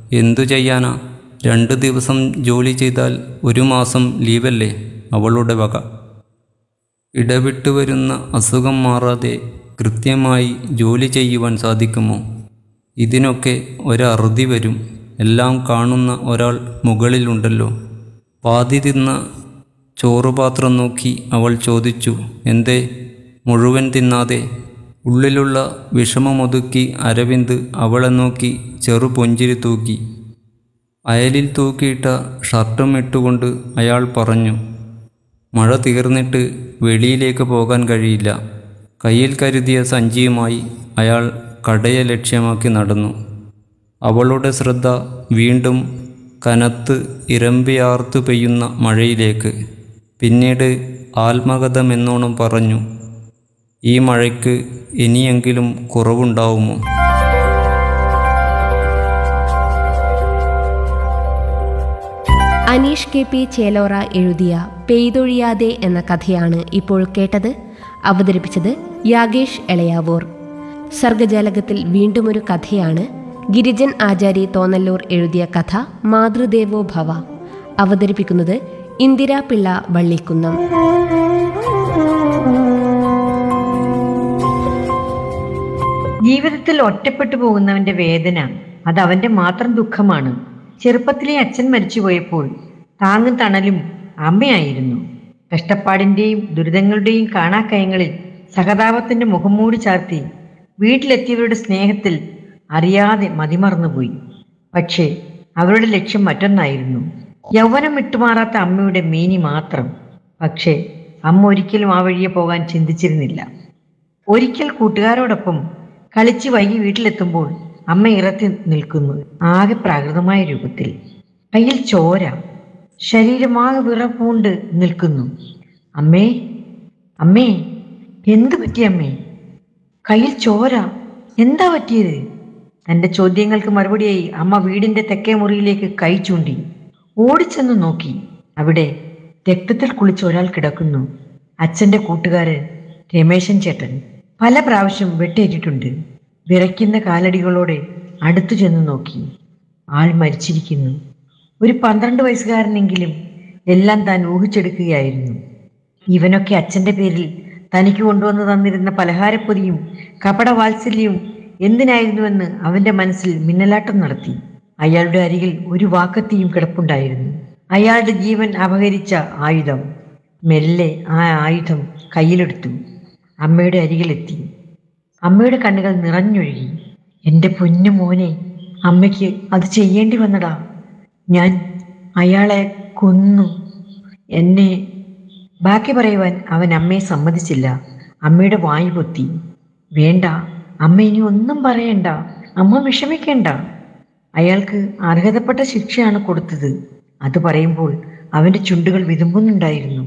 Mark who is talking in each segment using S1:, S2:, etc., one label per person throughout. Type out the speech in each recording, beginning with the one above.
S1: എന്തു ചെയ്യാനാ രണ്ട് ദിവസം ജോലി ചെയ്താൽ ഒരു മാസം ലീവല്ലേ അവളുടെ വക ഇടവിട്ട് വരുന്ന അസുഖം മാറാതെ കൃത്യമായി ജോലി ചെയ്യുവാൻ സാധിക്കുമോ ഇതിനൊക്കെ ഒരറുതി വരും എല്ലാം കാണുന്ന ഒരാൾ മുകളിലുണ്ടല്ലോ പാതി തിന്ന ചോറുപാത്രം നോക്കി അവൾ ചോദിച്ചു എന്തേ മുഴുവൻ തിന്നാതെ ഉള്ളിലുള്ള വിഷമമൊതുക്കി അരവിന്ദ് അവളെ നോക്കി ചെറു പുഞ്ചിരി തൂക്കി അയലിൽ തൂക്കിയിട്ട ഷർട്ടും ഇട്ടുകൊണ്ട് അയാൾ പറഞ്ഞു മഴ തീർന്നിട്ട് വെളിയിലേക്ക് പോകാൻ കഴിയില്ല കയ്യിൽ കരുതിയ സഞ്ചിയുമായി അയാൾ കടയെ ലക്ഷ്യമാക്കി നടന്നു അവളുടെ ശ്രദ്ധ വീണ്ടും കനത്ത് ഇരമ്പിയാർത്തു പെയ്യുന്ന മഴയിലേക്ക് പിന്നീട് ആത്മകഥമെന്നോണം പറഞ്ഞു ഈ മഴയ്ക്ക് ഇനിയെങ്കിലും കുറവുണ്ടാവുമോ
S2: അനീഷ് കെ പി ചേലോറ എഴുതിയ പെയ്തൊഴിയാതെ എന്ന കഥയാണ് ഇപ്പോൾ കേട്ടത് അവതരിപ്പിച്ചത് യാഗേഷ് എളയാവൂർ സർഗജാലകത്തിൽ വീണ്ടുമൊരു കഥയാണ് ഗിരിജൻ ആചാരി തോന്നല്ലൂർ എഴുതിയ കഥ മാതൃദേവോ ഭവ അവതരിപ്പിക്കുന്നത് ഇന്ദിരാ പിള്ള വള്ളിക്കുന്നം
S3: ജീവിതത്തിൽ ഒറ്റപ്പെട്ടു പോകുന്നവന്റെ വേദന അത് അവന്റെ മാത്രം ദുഃഖമാണ് ചെറുപ്പത്തിലെ അച്ഛൻ മരിച്ചുപോയപ്പോൾ താങ്ങും തണലും അമ്മയായിരുന്നു കഷ്ടപ്പാടിന്റെയും ദുരിതങ്ങളുടെയും കാണാക്കയങ്ങളിൽ സഹതാപത്തിന്റെ മുഖംമൂടി ചാർത്തി വീട്ടിലെത്തിയവരുടെ സ്നേഹത്തിൽ അറിയാതെ മതിമറന്നുപോയി പക്ഷേ അവരുടെ ലക്ഷ്യം മറ്റൊന്നായിരുന്നു യൗവനം വിട്ടുമാറാത്ത അമ്മയുടെ മീനി മാത്രം പക്ഷേ അമ്മ ഒരിക്കലും ആ വഴിയെ പോകാൻ ചിന്തിച്ചിരുന്നില്ല ഒരിക്കൽ കൂട്ടുകാരോടൊപ്പം കളിച്ച് വൈകി വീട്ടിലെത്തുമ്പോൾ അമ്മ ഇറത്തി നിൽക്കുന്നു ആകെ പ്രാകൃതമായ രൂപത്തിൽ കയ്യിൽ ചോര ശരീരമാകെ വിറപൂണ്ട് നിൽക്കുന്നു അമ്മേ അമ്മേ എന്തു പറ്റി അമ്മേ കയ്യിൽ ചോര എന്താ പറ്റിയത് തന്റെ ചോദ്യങ്ങൾക്ക് മറുപടിയായി അമ്മ വീടിന്റെ തെക്കേ മുറിയിലേക്ക് കൈ ചൂണ്ടി ഓടിച്ചെന്ന് നോക്കി അവിടെ രക്തത്തിൽ കുളിച്ച ഒരാൾ കിടക്കുന്നു അച്ഛന്റെ കൂട്ടുകാരൻ രമേശൻ ചേട്ടൻ പല പ്രാവശ്യം വെട്ടേറ്റിട്ടുണ്ട് വിറയ്ക്കുന്ന കാലടികളോടെ അടുത്തു ചെന്ന് നോക്കി ആൾ മരിച്ചിരിക്കുന്നു ഒരു പന്ത്രണ്ട് വയസ്സുകാരനെങ്കിലും എല്ലാം താൻ ഊഹിച്ചെടുക്കുകയായിരുന്നു ഇവനൊക്കെ അച്ഛന്റെ പേരിൽ തനിക്ക് കൊണ്ടുവന്നു തന്നിരുന്ന പലഹാരപ്പൊതിയും കപട വാത്സല്യവും എന്തിനായിരുന്നുവെന്ന് അവന്റെ മനസ്സിൽ മിന്നലാട്ടം നടത്തി അയാളുടെ അരികിൽ ഒരു വാക്കത്തിയും കിടപ്പുണ്ടായിരുന്നു അയാളുടെ ജീവൻ അപഹരിച്ച ആയുധം മെല്ലെ ആ ആയുധം കയ്യിലെടുത്തു അമ്മയുടെ അരികിലെത്തി അമ്മയുടെ കണ്ണുകൾ നിറഞ്ഞൊഴുകി എൻ്റെ പൊന്നു മോനെ അമ്മയ്ക്ക് അത് ചെയ്യേണ്ടി വന്നടാ ഞാൻ അയാളെ കൊന്നു എന്നെ ബാക്കി പറയുവാൻ അവൻ അമ്മയെ സമ്മതിച്ചില്ല അമ്മയുടെ വായു പൊത്തി വേണ്ട അമ്മ ഇനി ഒന്നും പറയണ്ട അമ്മ വിഷമിക്കേണ്ട അയാൾക്ക് അർഹതപ്പെട്ട ശിക്ഷയാണ് കൊടുത്തത് അത് പറയുമ്പോൾ അവന്റെ ചുണ്ടുകൾ വിതുമ്പുന്നുണ്ടായിരുന്നു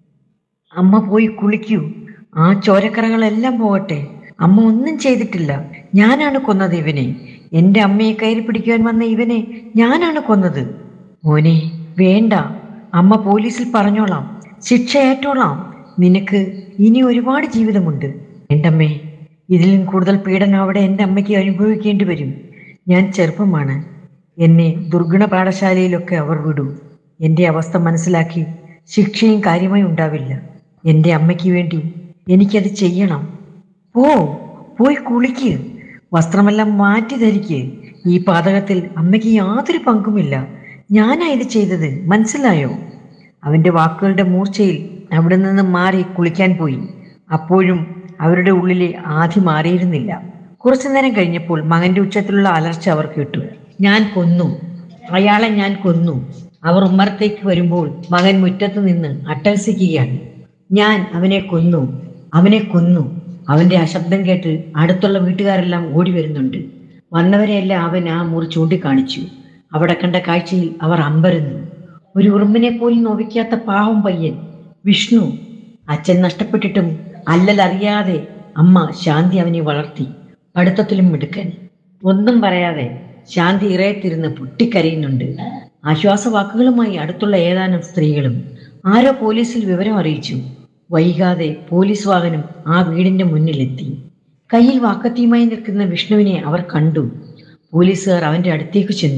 S3: അമ്മ പോയി കുളിക്കൂ ആ ചോരക്കറകളെല്ലാം പോകട്ടെ അമ്മ ഒന്നും ചെയ്തിട്ടില്ല ഞാനാണ് കൊന്നത് ഇവനെ എൻ്റെ അമ്മയെ കയറി പിടിക്കുവാൻ വന്ന ഇവനെ ഞാനാണ് കൊന്നത് മോനെ വേണ്ട അമ്മ പോലീസിൽ പറഞ്ഞോളാം ശിക്ഷ ഏറ്റോളാം നിനക്ക് ഇനി ഒരുപാട് ജീവിതമുണ്ട് എൻ്റമ്മേ ഇതിലും കൂടുതൽ പീഡനം അവിടെ എൻ്റെ അമ്മയ്ക്ക് അനുഭവിക്കേണ്ടി വരും ഞാൻ ചെറുപ്പമാണ് എന്നെ ദുർഗുണ പാഠശാലയിലൊക്കെ അവർ വിടൂ എൻ്റെ അവസ്ഥ മനസ്സിലാക്കി ശിക്ഷയും കാര്യമായി ഉണ്ടാവില്ല എൻ്റെ അമ്മയ്ക്ക് വേണ്ടി എനിക്കത് ചെയ്യണം പോ പോയി കുളിക്ക് വസ്ത്രമെല്ലാം മാറ്റി ധരിക്ക് ഈ പാതകത്തിൽ അമ്മയ്ക്ക് യാതൊരു പങ്കുമില്ല ഞാനാ ഇത് ചെയ്തത് മനസ്സിലായോ അവന്റെ വാക്കുകളുടെ മൂർച്ചയിൽ അവിടെ നിന്ന് മാറി കുളിക്കാൻ പോയി അപ്പോഴും അവരുടെ ഉള്ളിലെ ആധി മാറിയിരുന്നില്ല കുറച്ചു നേരം കഴിഞ്ഞപ്പോൾ മകന്റെ ഉച്ചത്തിലുള്ള അലർച്ച അവർ കേട്ടു ഞാൻ കൊന്നു അയാളെ ഞാൻ കൊന്നു അവർ ഉമ്മറത്തേക്ക് വരുമ്പോൾ മകൻ മുറ്റത്ത് നിന്ന് അട്ടഹസിക്കുകയാണ് ഞാൻ അവനെ കൊന്നു അവനെ കൊന്നു അവന്റെ ആ ശബ്ദം കേട്ട് അടുത്തുള്ള വീട്ടുകാരെല്ലാം ഓടി വരുന്നുണ്ട് വന്നവരെയെല്ലാം അവൻ ആ മുറി ചൂണ്ടിക്കാണിച്ചു അവിടെ കണ്ട കാഴ്ചയിൽ അവർ അമ്പരുന്നു ഒരു ഉറുമ്പിനെ പോലും നോവിക്കാത്ത പാവം പയ്യൻ വിഷ്ണു അച്ഛൻ നഷ്ടപ്പെട്ടിട്ടും അല്ലലറിയാതെ അമ്മ ശാന്തി അവനെ വളർത്തി പഠിത്തത്തിലും മിടുക്കൻ ഒന്നും പറയാതെ ശാന്തി ഇറയത്തിരുന്ന് പൊട്ടിക്കരയുന്നുണ്ട് ആശ്വാസവാക്കുകളുമായി അടുത്തുള്ള ഏതാനും സ്ത്രീകളും ആരോ പോലീസിൽ വിവരം അറിയിച്ചു വൈകാതെ പോലീസ് വാഹനം ആ വീടിന്റെ മുന്നിലെത്തി കയ്യിൽ വാക്കത്തിയുമായി നിൽക്കുന്ന വിഷ്ണുവിനെ അവർ കണ്ടു പോലീസുകാർ അവന്റെ അടുത്തേക്ക് ചെന്നു